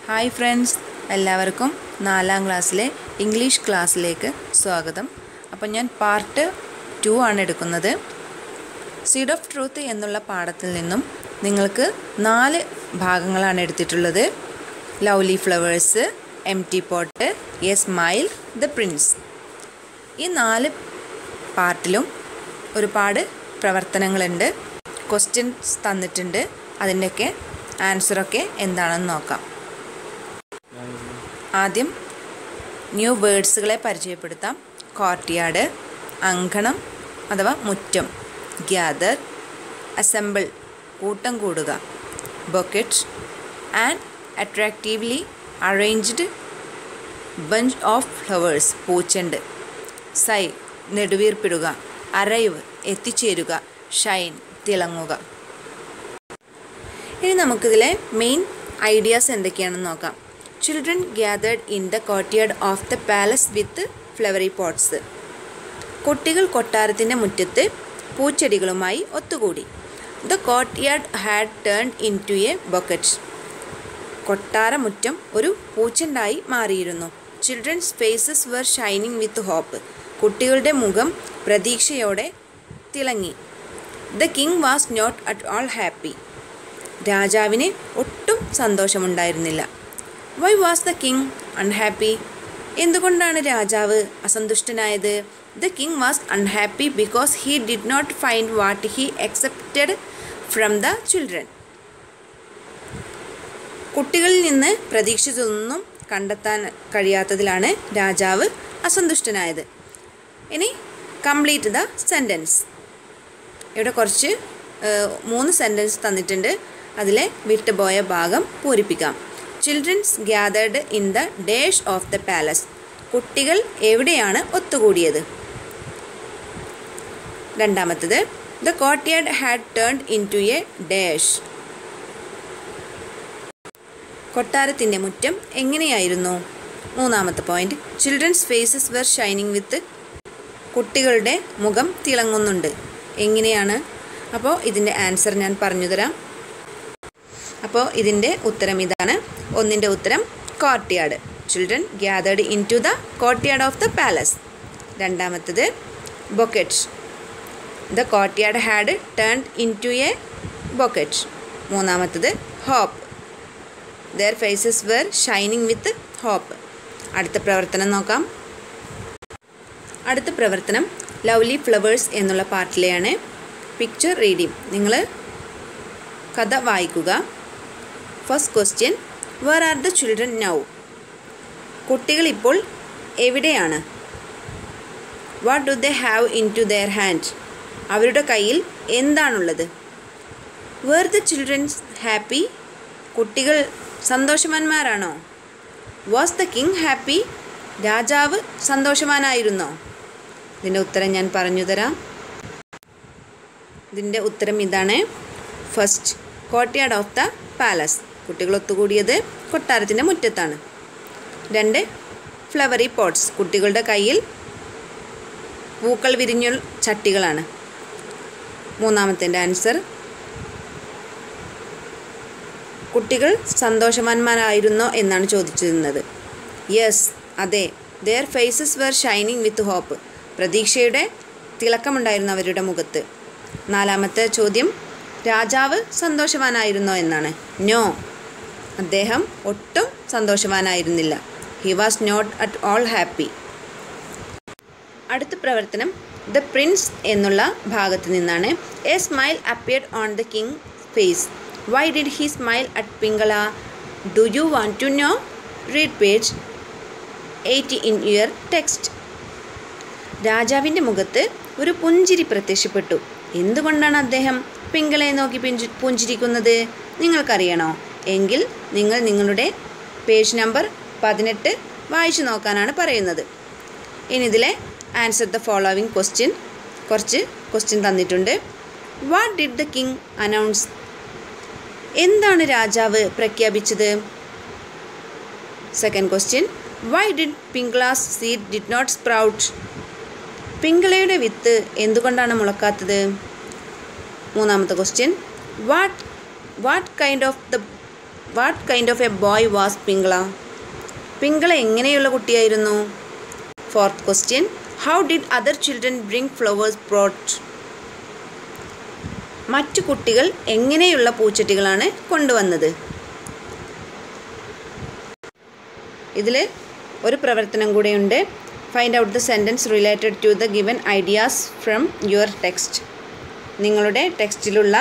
Hi friends എല്ലാവർക്കും നാലാം ക്ലാസ്സിലെ ഇംഗ്ലീഷ് ക്ലാസ്സിലേക്ക് സ്വാഗതം അപ്പം ഞാൻ പാർട്ട് ടു ആണ് എടുക്കുന്നത് സീഡ് ഓഫ് ട്രൂത്ത് എന്നുള്ള പാഠത്തിൽ നിന്നും നിങ്ങൾക്ക് നാല് ഭാഗങ്ങളാണ് എടുത്തിട്ടുള്ളത് lovely flowers empty pot a smile the prince ഈ നാല് പാർട്ടിലും ഒരുപാട് പ്രവർത്തനങ്ങളുണ്ട് ക്വസ്റ്റ്യൻസ് തന്നിട്ടുണ്ട് അതിൻ്റെയൊക്കെ ആൻസറൊക്കെ എന്താണെന്ന് നോക്കാം ആദ്യം ന്യൂ വേർഡ്സുകളെ പരിചയപ്പെടുത്താം കോർട്ട്യാർഡ് അങ്കണം അഥവാ മുറ്റം ഗ്യാദർ അസംബിൾ കൂട്ടം കൂടുക bouquet and attractively arranged bunch of flowers പൂച്ചെണ്ട് സൈ നെടുവീർപ്പിടുക അറൈവ് എത്തിച്ചേരുക ഷൈൻ തിളങ്ങുക ഇനി നമുക്കിതിലെ മെയിൻ ഐഡിയാസ് എന്തൊക്കെയാണെന്ന് നോക്കാം children gathered in the courtyard of the palace with flowery pots കുട്ടികൾ കൊട്ടാരത്തിൻ്റെ മുറ്റത്ത് പൂച്ചെടികളുമായി ഒത്തുകൂടി the courtyard had turn into a bouquet കൊട്ടാരമുറ്റം ഒരു പൂച്ചെണ്ടായി മാറിയിരുന്നു children's faces were shining with hope കുട്ടികളുടെ മുഖം പ്രതീക്ഷയോടെ തിളങ്ങി the king was not at all happy രാജാവിന് ഒട്ടും സന്തോഷമുണ്ടായിരുന്നില്ല why was the king unhappy എന്തുകൊണ്ടാണ് രാജാവ് അസന്തുഷ്ടനായത് the king was unhappy because he did not find what he expected from the children കുട്ടികളിൽ നിന്ന് പ്രതീക്ഷിച്ചതൊന്നും കണ്ടെത്താൻ കഴിയാത്തതിലാണ് രാജാവ് അസന്തുഷ്ടനായത് ഇനി കംപ്ലീറ്റ് ദ സെൻറ്റൻസ് ഇവിടെ കുറച്ച് മൂന്ന് സെൻറ്റൻസ് തന്നിട്ടുണ്ട് അതിലെ വിട്ടുപോയ ഭാഗം പൂരിപ്പിക്കാം children's gathered in the dash of the palace കുട്ടികൾ എവിടെയാണ് ഒത്തുകൂടിയത് രണ്ടാമത്തത് the courtyard had turn into a dash കൊട്ടാരത്തിൻ്റെ മുറ്റം എങ്ങനെയായിരുന്നു മൂന്നാമത്തെ point children's faces were shining with കുട്ടികളുടെ മുഖം തിളങ്ങുന്നുണ്ട് എങ്ങനെയാണ് അപ്പോൾ ഇതിൻ്റെ ആൻസർ ഞാൻ പറഞ്ഞു തരാം അപ്പോൾ ഇതിൻ്റെ ഉത്തരം ഇതാണ് ഒന്നിൻ്റെ ഉത്തരം courtyard children gathered into the courtyard of the palace രണ്ടാമത്തത് bouquet the courtyard had turn into a bouquet മൂന്നാമത്തത് hope their faces were shining with hope അടുത്ത പ്രവർത്തനം നോക്കാം അടുത്ത പ്രവർത്തനം ലവ്ലി ഫ്ലവേഴ്സ് എന്നുള്ള പാർട്ടിലെയാണ് പിക്ചർ റീഡിങ് നിങ്ങൾ കഥ വായിക്കുക first question where are the children now കുട്ടികൾ ഇപ്പോൾ എവിടെയാണ് what do they have in to their hand അവരുടെ കയ്യിൽ എന്താണുള്ളത് വേർ ദ ചിൽഡ്രൻസ് ഹാപ്പി കുട്ടികൾ സന്തോഷവാന്മാരാണോ വാസ് ദ കിങ് ഹാപ്പി രാജാവ് സന്തോഷവാനായിരുന്നോ ഇതിൻ്റെ ഉത്തരം ഞാൻ പറഞ്ഞു തരാം ഇതിൻ്റെ ഉത്തരം ഇതാണ് first courtyard of the palace കുട്ടികൾ ഒത്തുകൂടിയത് കൊട്ടാരത്തിൻ്റെ മുറ്റത്താണ് രണ്ട് ഫ്ലവറി പോട്ട്സ് കുട്ടികളുടെ കയ്യിൽ പൂക്കൾ വിരിഞ്ഞ ചട്ടികളാണ് മൂന്നാമത്തിൻ്റെ ആൻസർ കുട്ടികൾ സന്തോഷവാന്മാരായിരുന്നോ എന്നാണ് ചോദിച്ചിരുന്നത് യെസ് അതെ their faces were shining with hope പ്രതീക്ഷയുടെ തിളക്കമുണ്ടായിരുന്നു അവരുടെ മുഖത്ത് നാലാമത്തെ ചോദ്യം രാജാവ് സന്തോഷവാനായിരുന്നോ എന്നാണ് നോ അദ്ദേഹം ഒട്ടും സന്തോഷവാനായിരുന്നില്ല he was not at all happy അടുത്ത പ്രവർത്തനം ദ പ്രിൻസ് എന്നുള്ള ഭാഗത്ത് നിന്നാണ് a smile appeared on the king face why did he smile at Pingala do you want to know read page eighty in your text രാജാവിൻ്റെ മുഖത്ത് ഒരു പുഞ്ചിരി പ്രത്യക്ഷപ്പെട്ടു എന്തുകൊണ്ടാണ് അദ്ദേഹം പിങ്കളെ നോക്കി പിഞ്ചു പുഞ്ചിരിക്കുന്നത് നിങ്ങൾക്കറിയണോ എങ്കിൽ നിങ്ങൾ നിങ്ങളുടെ പേജ് നമ്പർ പതിനെട്ട് വായിച്ചു നോക്കാനാണ് പറയുന്നത് ഇനി ഇതിലെ ആൻസർ ദ ഫോളോവിങ് ക്വസ്റ്റ്യൻ കുറച്ച് ക്വസ്റ്റ്യൻ തന്നിട്ടുണ്ട് what did the king announce എന്താണ് രാജാവ് പ്രഖ്യാപിച്ചത് second question why did Pingala's seed did not sprout പിങ്കളയുടെ വിത്ത് എന്തുകൊണ്ടാണ് മുളക്കാത്തത് മൂന്നാമത്തെ question what what kind of the what kind of a boy was Pingala Pingala എങ്ങനെയുള്ള കുട്ടിയായിരുന്നു fourth question how did other children bring flowers brought മറ്റു കുട്ടികൾ എങ്ങനെയുള്ള പൂച്ചട്ടികളാണ് കൊണ്ടുവന്നത് ഇതിൽ ഒരു പ്രവർത്തനം കൂടെയുണ്ട് find out the sentence related to the given ideas from your text നിങ്ങളുടെ ടെക്സ്റ്റിലുള്ള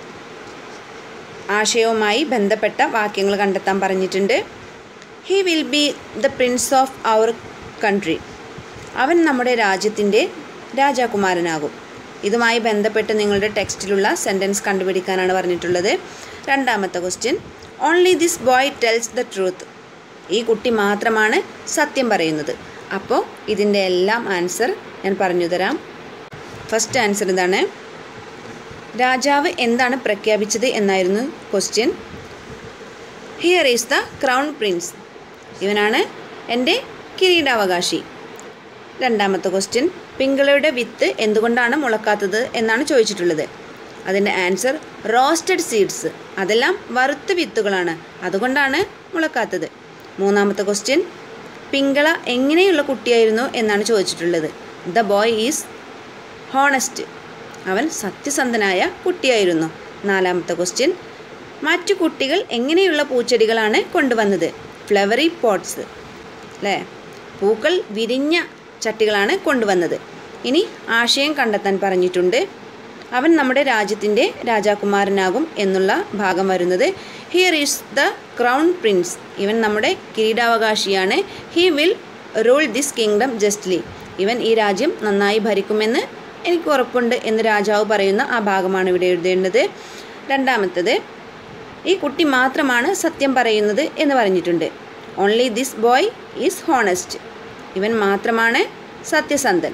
ആശയവുമായി ബന്ധപ്പെട്ട വാക്യങ്ങൾ കണ്ടെത്താൻ പറഞ്ഞിട്ടുണ്ട് he will be the prince of our country അവൻ നമ്മുടെ രാജ്യത്തിൻ്റെ രാജാകുമാരനാകും ഇതുമായി ബന്ധപ്പെട്ട് നിങ്ങളുടെ ടെക്സ്റ്റിലുള്ള സെൻറ്റൻസ് കണ്ടുപിടിക്കാനാണ് പറഞ്ഞിട്ടുള്ളത് രണ്ടാമത്തെ question only this boy tells the truth ഈ കുട്ടി മാത്രമാണ് സത്യം പറയുന്നത് അപ്പോൾ ഇതിൻ്റെ എല്ലാം ആൻസർ ഞാൻ പറഞ്ഞു തരാം ഫസ്റ്റ് ആൻസർ ഇതാണ് രാജാവ് എന്താണ് പ്രഖ്യാപിച്ചത് എന്നായിരുന്നു question here is the crown prince ഇവനാണ് എൻ്റെ കിരീടാവകാശി രണ്ടാമത്തെ ക്വസ്റ്റ്യൻ പിങ്കളയുടെ വിത്ത് എന്തുകൊണ്ടാണ് മുളക്കാത്തത് എന്നാണ് ചോദിച്ചിട്ടുള്ളത് അതിൻ്റെ ആൻസർ റോസ്റ്റഡ് സീഡ്സ് അതെല്ലാം വറുത്ത വിത്തുകളാണ് അതുകൊണ്ടാണ് മുളക്കാത്തത് മൂന്നാമത്തെ ക്വസ്റ്റ്യൻ പിങ്കള എങ്ങനെയുള്ള കുട്ടിയായിരുന്നു എന്നാണ് ചോദിച്ചിട്ടുള്ളത് ദ ബോയ് ഈസ് ഹോണസ്റ്റ് അവൻ സത്യസന്ധനായ കുട്ടിയായിരുന്നു നാലാമത്തെ ക്വസ്റ്റ്യൻ മറ്റു കുട്ടികൾ എങ്ങനെയുള്ള പൂച്ചെടികളാണ് കൊണ്ടുവന്നത് ഫ്ലവറി പോട്ട്സ് അല്ലേ പൂക്കൾ വിരിഞ്ഞ ചട്ടികളാണ് കൊണ്ടുവന്നത് ഇനി ആശയം കണ്ടെത്താൻ പറഞ്ഞിട്ടുണ്ട് അവൻ നമ്മുടെ രാജ്യത്തിൻ്റെ രാജാകുമാരനാകും എന്നുള്ള ഭാഗം വരുന്നത് here is the crown prince ഇവൻ നമ്മുടെ കിരീടാവകാശിയാണ് he will rule this kingdom justly ഇവൻ ഈ രാജ്യം നന്നായി ഭരിക്കുമെന്ന് എനിക്ക് ഉറപ്പുണ്ട് എന്ന് രാജാവ് പറയുന്ന ആ ഭാഗമാണ് ഇവിടെ എഴുതേണ്ടത് രണ്ടാമത്തത് ഈ കുട്ടി മാത്രമാണ് സത്യം പറയുന്നത് എന്ന് പറഞ്ഞിട്ടുണ്ട് only this boy is honest ഇവൻ മാത്രമാണ് സത്യസന്ധൻ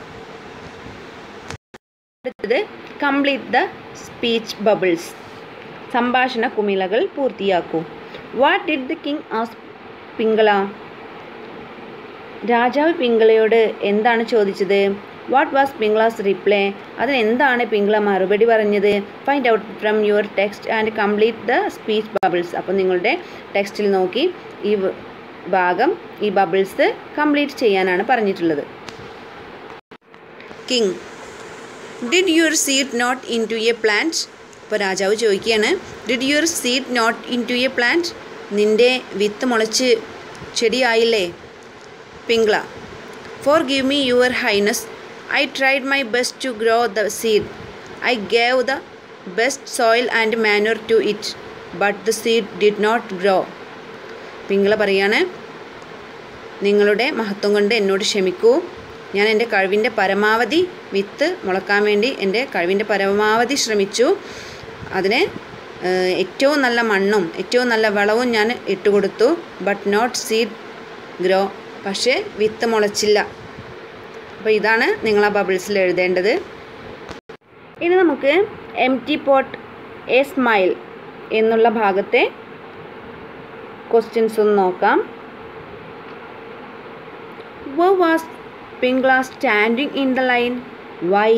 അടുത്തത് കംപ്ലീറ്റ് ദ സ്പീച്ച് ബബിൾസ് സംഭാഷണ കുമിളകൾ പൂർത്തിയാക്കൂ what did the king ask Pingala രാജാവ് പിങ്കളയോട് എന്താണ് ചോദിച്ചത് വാട്ട് വാസ് പിങ്കളാസ് റിപ്ലൈ അതിന് എന്താണ് പിങ്കള മറുപടി പറഞ്ഞത് find out from your text and complete the speech bubbles അപ്പോൾ നിങ്ങളുടെ ടെക്സ്റ്റിൽ നോക്കി ഈ വ- ഭാഗം ഈ ബബിൾസ് കംപ്ലീറ്റ് ചെയ്യാനാണ് പറഞ്ഞിട്ടുള്ളത് king did your seed not into a plant ഇപ്പോൾ രാജാവ് ചോദിക്കുകയാണ് did your seed not into a plant നിൻ്റെ വിത്ത് മുളച്ച് ചെടിയായില്ലേ Pingala forgive me your highness I tried my best to grow the seed I gave the best soil and manure to it but the seed did not grow Pingala പറയാണ് നിങ്ങളുടെ മഹത്വം കൊണ്ട് എന്നോട് ക്ഷമിക്കൂ ഞാൻ എൻ്റെ കഴിവിൻ്റെ പരമാവധി വിത്ത് മുളക്കാൻ വേണ്ടി എൻ്റെ കഴിവിൻ്റെ പരമാവധി ശ്രമിച്ചു അതിന് ഏഹ്, ഏറ്റവും നല്ല മണ്ണും ഏറ്റവും നല്ല വളവും ഞാൻ ഇട്ടുകൊടുത്തു ബട്ട് നോട്ട് സീഡ് ഗ്രോ പക്ഷേ വിത്ത് മുളച്ചില്ല അപ്പോൾ ഇതാണ് നിങ്ങൾ ആ ബബിൾസിൽ എഴുതേണ്ടത് ഇനി നമുക്ക് empty pot a smile എന്നുള്ള ഭാഗത്തെ ക്വസ്റ്റ്യൻസ് ഒന്ന് നോക്കാം Where was Pingla standing in the line? Why?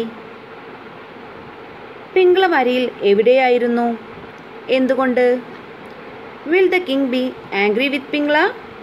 പിങ്കള വരിയിൽ എവിടെയായിരുന്നു എന്തുകൊണ്ട് will the king be angry with Pingala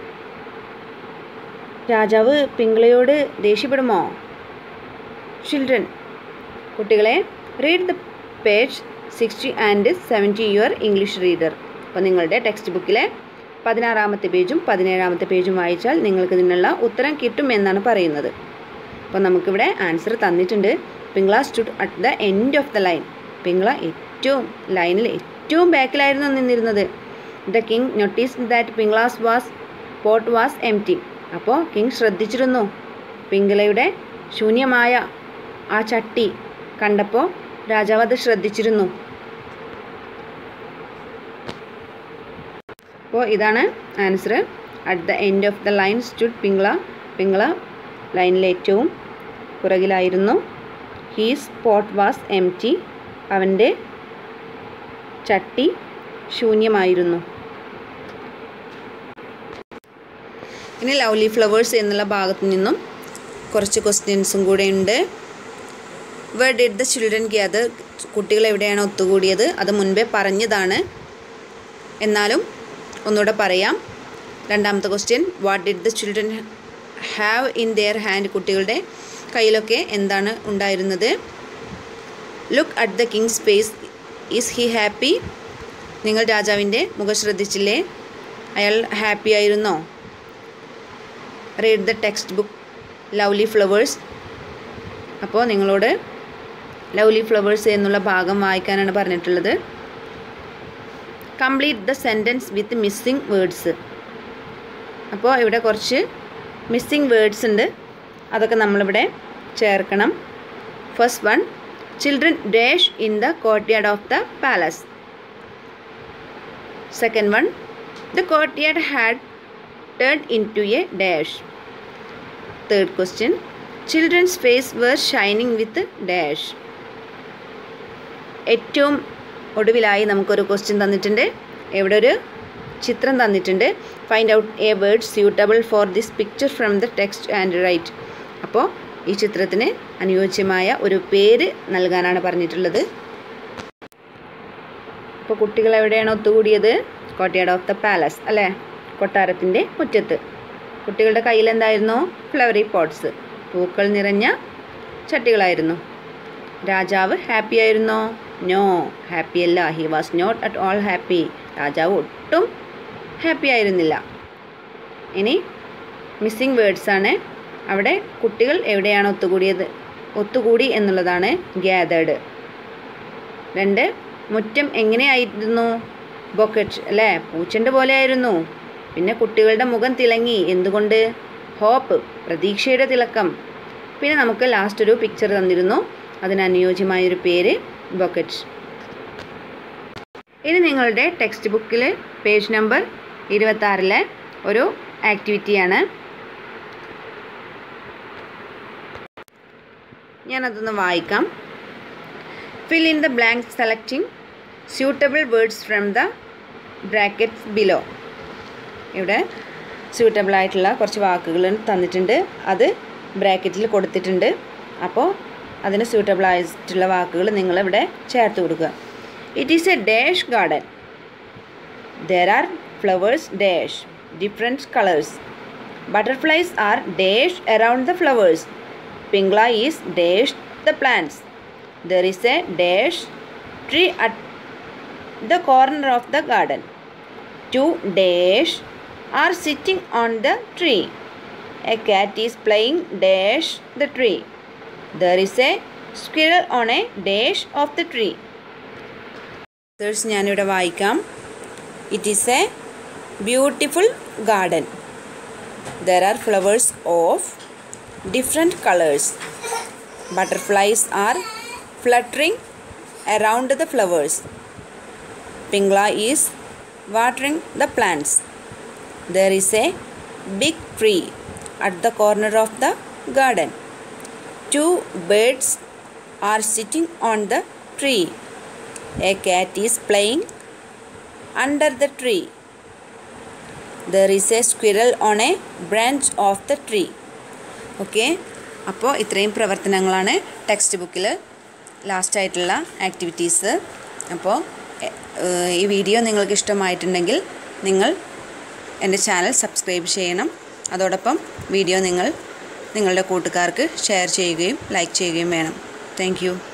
രാജാവ് പിങ്കളയോട് ദേഷ്യപ്പെടുമോ ചിൽഡ്രൻ കുട്ടികളെ read the page sixty and seventy your English reader അപ്പോൾ നിങ്ങളുടെ ടെക്സ്റ്റ് ബുക്കിലെ പതിനാറാമത്തെ പേജും പതിനേഴാമത്തെ പേജും വായിച്ചാൽ നിങ്ങൾക്ക് ഇതിനുള്ള ഉത്തരം കിട്ടും എന്നാണ് പറയുന്നത് അപ്പോൾ നമുക്കിവിടെ ആൻസർ തന്നിട്ടുണ്ട് Pingala stood at the end of the line Pingala ഏറ്റവും ലൈനിൽ ഏറ്റവും ബാക്കിലായിരുന്നു നിന്നിരുന്നത് the king noticed that Pingala's was pot was empty അപ്പോൾ കിങ് ശ്രദ്ധിച്ചിരുന്നു പിങ്കളയുടെ ശൂന്യമായ ആ ചട്ടി കണ്ടപ്പോൾ രാജാവ് അത് ശ്രദ്ധിച്ചിരുന്നു അപ്പോൾ ഇതാണ് answer at the end of the line stood Pingala Pingala ലൈനിലെ ഏറ്റവും പുറകിലായിരുന്നു his pot was empty അവൻ്റെ ചട്ടി ശൂന്യമായിരുന്നു ഇനി ലവ്ലി ഫ്ലവേഴ്സ് എന്നുള്ള ഭാഗത്തു നിന്നും കുറച്ച് ക്വസ്റ്റ്യൻസും കൂടെ ഉണ്ട് where did the children gather കുട്ടികൾ എവിടെയാണ് ഒത്തുകൂടിയത് അത് മുൻപേ പറഞ്ഞതാണ് എന്നാലും ഒന്നുകൂടെ പറയാം രണ്ടാമത്തെ question what did the children have in their hand കുട്ടികളുടെ കയ്യിലൊക്കെ എന്താണ് ഉണ്ടായിരുന്നത് look at the king's face is he happy നിങ്ങൾ രാജാവിൻ്റെ മുഖം ശ്രദ്ധിച്ചില്ലേ അയാൾ ഹാപ്പി ആയിരുന്നോ read the text book lovely flowers അപ്പോൾ നിങ്ങളോട് ലവ്ലി ഫ്ലവേഴ്സ് എന്നുള്ള ഭാഗം വായിക്കാനാണ് പറഞ്ഞിട്ടുള്ളത് complete the sentence with missing words അപ്പോൾ ഇവിടെ കുറച്ച് മിസ്സിംഗ് വേർഡ്സ് ഉണ്ട് അതൊക്കെ നമ്മളിവിടെ ചേർക്കണം first one children dash in the courtyard of the palace second one the courtyard had turn into a dash third question children's face were shining with dash ഏറ്റവും ഒടുവിലായി നമുക്കൊരു ക്വസ്റ്റ്യൻ തന്നിട്ടുണ്ട് ഇവിടെ ഒരു ചിത്രം തന്നിട്ടുണ്ട് find out a word suitable for this picture from the text and write അപ്പോൾ ഈ ചിത്രത്തിന് അനുയോജ്യമായ ഒരു പേര് നൽകാനാണ് പറഞ്ഞിട്ടുള്ളത് അപ്പോൾ കുട്ടികൾ എവിടെയാണ് ഒത്തുകൂടിയത് കോട്ടയാട് ഓഫ് ദ പാലസ് അല്ലേ കൊട്ടാരത്തിൻ്റെ മുറ്റത്ത് കുട്ടികളുടെ കയ്യിൽ എന്തായിരുന്നു ഫ്ലവറി പോട്ട്സ് പൂക്കൾ നിറഞ്ഞ ചട്ടികളായിരുന്നു രാജാവ് ഹാപ്പി ആയിരുന്നോ നോ ഹാപ്പി അല്ല he was not at all happy രാജാവ് ഒട്ടും ഹാപ്പി ആയിരുന്നില്ല ഇനി മിസ്സിംഗ് വേർഡ്സ് ആണ് അവിടെ കുട്ടികൾ എവിടെയാണ് ഒത്തുകൂടിയത് ഒത്തുകൂടി എന്നുള്ളതാണ് ഗ്യാതേർഡ് രണ്ട് മുറ്റം എങ്ങനെയായിരുന്നു ബൊക്കറ്റ് അല്ലേ പൂച്ചൻ്റെ പോലെ ആയിരുന്നു പിന്നെ കുട്ടികളുടെ മുഖം തിളങ്ങി എന്തുകൊണ്ട് ഹോപ്പ് പ്രതീക്ഷയുടെ തിളക്കം പിന്നെ നമുക്ക് ലാസ്റ്റ് ഒരു പിക്ചർ തന്നിരുന്നു അതിനനുയോജ്യമായൊരു പേര് ബൊക്കറ്റ് ഇനി നിങ്ങളുടെ ടെക്സ്റ്റ് ബുക്കിൽ പേജ് നമ്പർ ഇരുപത്താറിലെ ഒരു ആക്ടിവിറ്റിയാണ് ഞാനതൊന്ന് വായിക്കാം fill in the blank selecting suitable words from the brackets below ഇവിടെ സ്യൂട്ടബിൾ ആയിട്ടുള്ള കുറച്ച് വാക്കുകൾ തന്നിട്ടുണ്ട് അത് ബ്രാക്കറ്റിൽ കൊടുത്തിട്ടുണ്ട് അപ്പോൾ അതിന് സ്യൂട്ടബിൾ ആയിട്ടുള്ള വാക്കുകൾ നിങ്ങളിവിടെ ചേർത്ത് കൊടുക്കുക it is a dash garden there are flowers dash different colours butterflies are dash around the flowers Pingla is dash the plants there is a dash tree at the corner of the garden. Two dash are sitting on the tree. A cat is playing dash the tree. There is a squirrel on a dash of the tree. Thirds ഞാനിവിടെ വായിക്കാം it is a beautiful garden there are flowers of different colours butterflies are fluttering around the flowers Pingla is watering the plants. There is a big tree at the corner of the garden. Two birds are sitting on the tree. A cat is playing under the tree. There is a squirrel on a branch of the tree. Okay അപ്പോൾ ഇത്രയും പ്രവർത്തനങ്ങളാണ് text ബുക്കിൽ ലാസ്റ്റായിട്ടുള്ള activities അപ്പോൾ ഈ video നിങ്ങൾക്ക് ഇഷ്ടമായിട്ടുണ്ടെങ്കിൽ നിങ്ങൾ എൻ്റെ ചാനൽ സബ്സ്ക്രൈബ് ചെയ്യണം അതോടൊപ്പം വീഡിയോ നിങ്ങൾ നിങ്ങളുടെ കൂട്ടുകാർക്ക് ഷെയർ ചെയ്യുകയും ലൈക്ക് ചെയ്യുകയും വേണം താങ്ക്